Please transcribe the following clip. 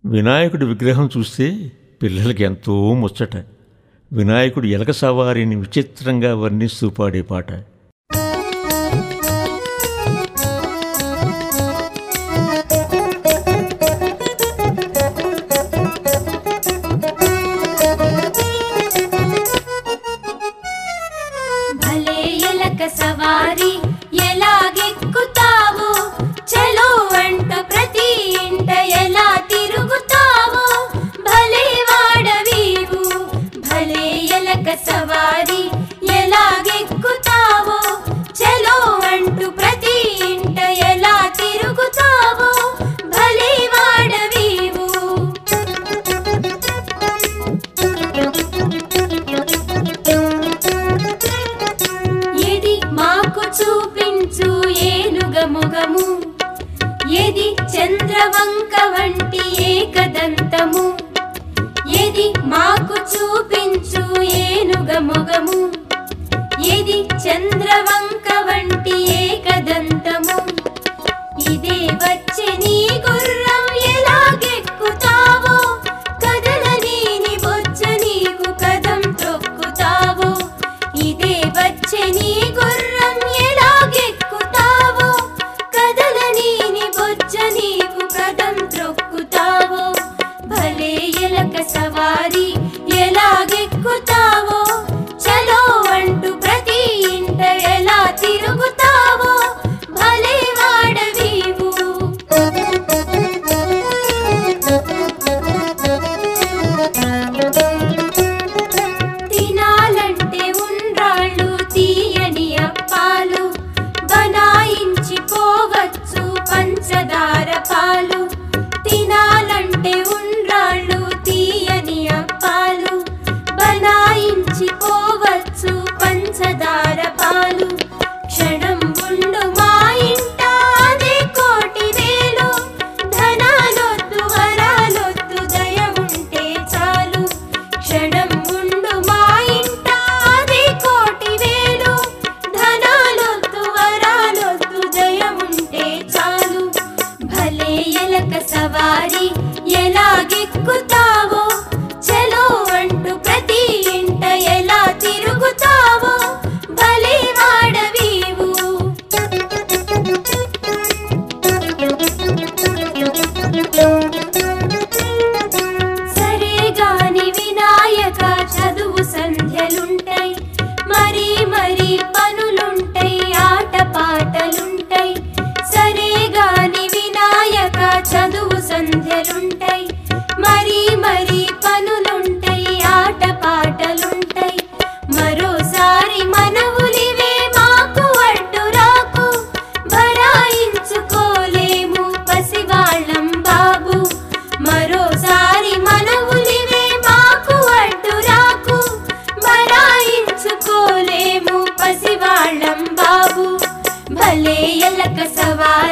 వినాయకుడి విగ్రహం చూస్తే పిల్లలకి ఎంతో ముచ్చట వినాయకుడు ఎలక సవారిని విచిత్రంగా వర్ణిస్తూ పాడే పాట భలే ఎలక సవారి ఎలాగెక్కుతావో చలో అంట ప్రతి ఇంట ఎలా తిరుగుతావో భలే వాడవీవు భలే ఎలక సవారి ఎలాగెక్కుతావో చలో అంటూ ప్రతి ఇంట ఎలా తిరుగుతావో భలే వాడవీవు ఏది మాకు చూపించు ఏనుగ మొగము ఏది చంద్రవంక వంటి ఏకదంతము ఏది మాకు చూపించు ఏనుగ మొగము ఏది చంద్రవంక వంటి ఏకదంతము ఇదే వచ్చే నీ గుర్రం ఎలాగెక్కుతావో కదలని నీ బొచ్చ నీకు కదం తొక్కుతావో ఇదే వచ్చే నీ గుర్రం ఎలాగెక్కుతావో కదలని నీ బొచ్చ నీకు కదం త్రొక్కుతావో భలే ఎలక సవారి ఎలాగెక్కుతావో చలో అంటూ ప్రతి ఇంట ఎలా తిరుగుతావో భలే వాడవీవు తినాలంటే ఉండ్రాళ్ళు తీయని అప్పాలు బనాయించి పోవచ్చు పంచదార పాలు తినాలంటే ఉండ్రాళ్ళు తీయని అప్పాలు బనాయించి పోవచ్చు పంచదార పాలు క్షణం ఉండు మా ఇంట అదే కోటి వేలు ధనాలొద్దు వరాలొద్దు దయ ఉంటే చాలు క్షణం ఉండు మా ఇంట అదే కోటి వేలు ధనాలొద్దు వరాలొద్దు దయ ఉంటే చాలు భలే ఎలక సవారి ఎలాగెక్కుతావో చలో అంటూ ప్రతి ఇంట ఎలా తిరుగుతావో భలే వాడవీవు సరే గాని వినాయక చదువు సంధ్యలుంటాయి మరి మరి పనులుంటాయి ఆట పాటలుంటాయి సరే గాని వినాయక చదువు సంధ్యలుంటాయి మరి మరి పనులుంటాయి ఆట పాటలుంటాయి మరోసారి మనవులివే మాకు అడ్డు రాకు భరాయించుకోలేము పసివాళ్ళం బాబు మరోసారి మనవులివే మాకు అడ్డు రాకు భరాయించుకోలేము పసివాళ్ళం బాబు భలే ఎల్లక సవారి